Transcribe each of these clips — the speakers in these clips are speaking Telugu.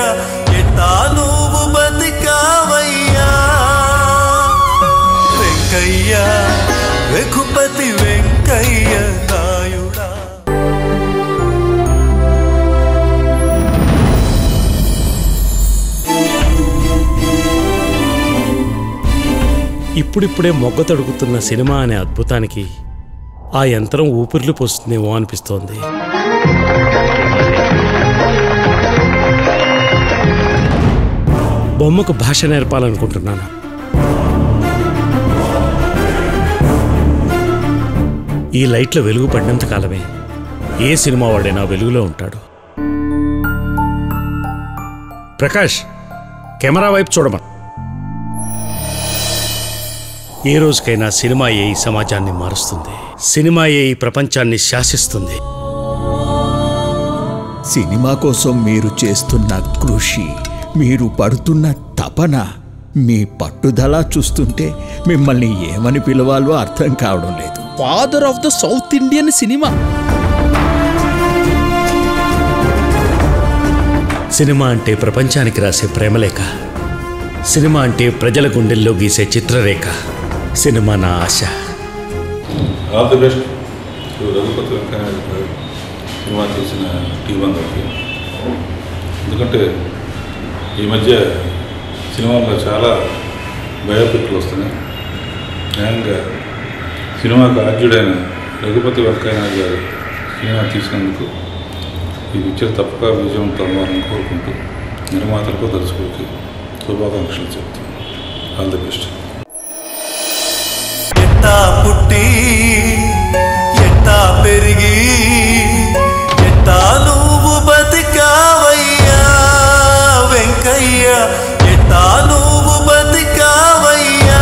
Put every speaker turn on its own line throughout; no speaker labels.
ఎట్టా నువ్వు బతికావయ్యా వెంకయ్య రఘుపతి వెంకయ్య నాయుడా
ఇప్పుడిప్పుడే మొగ్గ తడుగుతున్న సినిమా అనే అద్భుతానికి ఆ యంత్రం ఊపిర్లు పోస్తుందేమో అనిపిస్తోంది బొమ్మకు భాష నేర్పాలనుకుంటున్నాను ఈ లైట్ల వెలుగు పడినంత కాలమే ఏ సినిమా వాడైనా వెలుగులో ఉంటాడు ప్రకాష్ కెమెరా వైపు చూడమను ఏ రోజుకైనా సినిమా ఏ ఈ సమాజాన్ని మారుస్తుంది సినిమా ఏ ఈ ప్రపంచాన్ని శాసిస్తుంది
సినిమా కోసం మీరు చేస్తున్న కృషి మీరు పడుతున్న తపన మీ పట్టుదల చూస్తుంటే మిమ్మల్ని ఏమని పిలవాలో అర్థం కావడం లేదు
father of the South Indian cinema
cinema అంటే ప్రపంచానికి రాసే ప్రేమలేఖ సినిమా అంటే ప్రజల గుండెల్లో గీసే చిత్రరేఖ సినిమా నా ఆశ
all the best to Raghupathi Venkaiah గారు సినిమా తీసిన టీం అందరికి ఎందుకంటే ఈ మధ్య సినిమాల్లో చాలా బయోపిక్లు వస్తున్నాయి న్యాయంగా సినిమాకు ఆద్యుడైన రఘుపతి వెంకయ్య నాయుడు గారు సినిమా తీసినందుకు ఈ పిక్చర్ తప్పక విజయవంతం అవ్వాలని కోరుకుంటూ నిర్మాతలకు దర్శకులకి శుభాకాంక్షలు చెప్తాను ఆల్ ది బెస్ట్
ఎట్టా పుట్టి ఎట్టా పెరిగి ఎట్టా నువ్వు బతికావయ్యా వెంకయ్య ఎట్టా నువ్వు బతికావయ్యా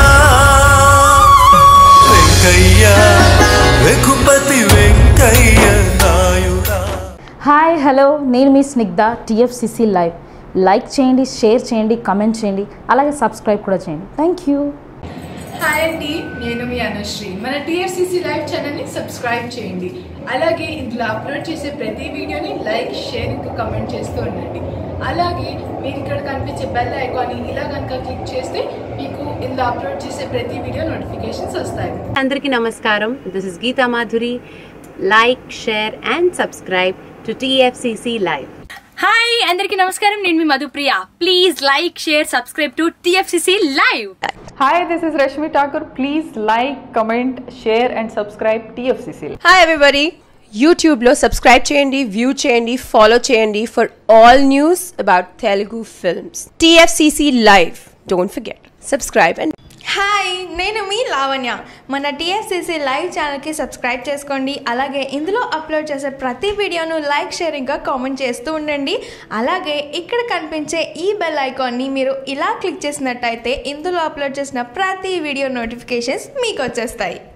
వెంకయ్య రఘుపతి వెంకయ్య నాయుడా
హాయ్ హలో నేను మీ స్నిగ్ధ టిఎఫ్సిసి లైవ్ లైక్ చేయండి షేర్ చేయండి కమెంట్ చేయండి అలాగే సబ్స్క్రైబ్ కూడా చేయండి థ్యాంక్ యూ
హాయ్ అండి నేను మీ అనుశ్రీ మన టీఎఫ్సిసి లైవ్ ఛానల్ని సబ్స్క్రైబ్ చేయండి అలాగే ఇందులో అప్లోడ్ చేసే ప్రతి వీడియోని లైక్ షేర్ ఇంకా కమెంట్ చేస్తూ ఉండండి అలాగే మీరు ఇక్కడ కనిపించే బెల్ ఐకాన్ని ఇలా కనుక క్లిక్ చేస్తే మీకు ఇందులో అప్లోడ్ చేసే ప్రతి వీడియో నోటిఫికేషన్స్ వస్తాయి
అందరికీ నమస్కారం this is Geetha Madhuri like share and subscribe to TFCC live
hi అందరికీ నమస్కారం నేను మీ Madhupriya please like share subscribe to TFCC live
Hi, this is Rashmi Thakur. Please like, comment, share, and subscribe TFCC.
Hi everybody యూట్యూబ్లో సబ్స్క్రైబ్ చేయండి వ్యూ చేయండి ఫాలో చేయండి for all news about Telugu films TFCC live don't forget subscribe and
hi నేను మీ లావణ్య మన టీఎస్సీసీ లైవ్ ఛానల్కి సబ్స్క్రైబ్ చేసుకోండి అలాగే ఇందులో అప్లోడ్ చేసే ప్రతి వీడియోను లైక్ షేర్ ఇంకా కామెంట్ చేస్తూ ఉండండి అలాగే ఇక్కడ కనిపించే ఈ బెల్ ఐకాన్ని మీరు ఇలా క్లిక్ చేసినట్టయితే ఇందులో అప్లోడ్ చేసిన ప్రతి వీడియో నోటిఫికేషన్స్ మీకు వచ్చేస్తాయి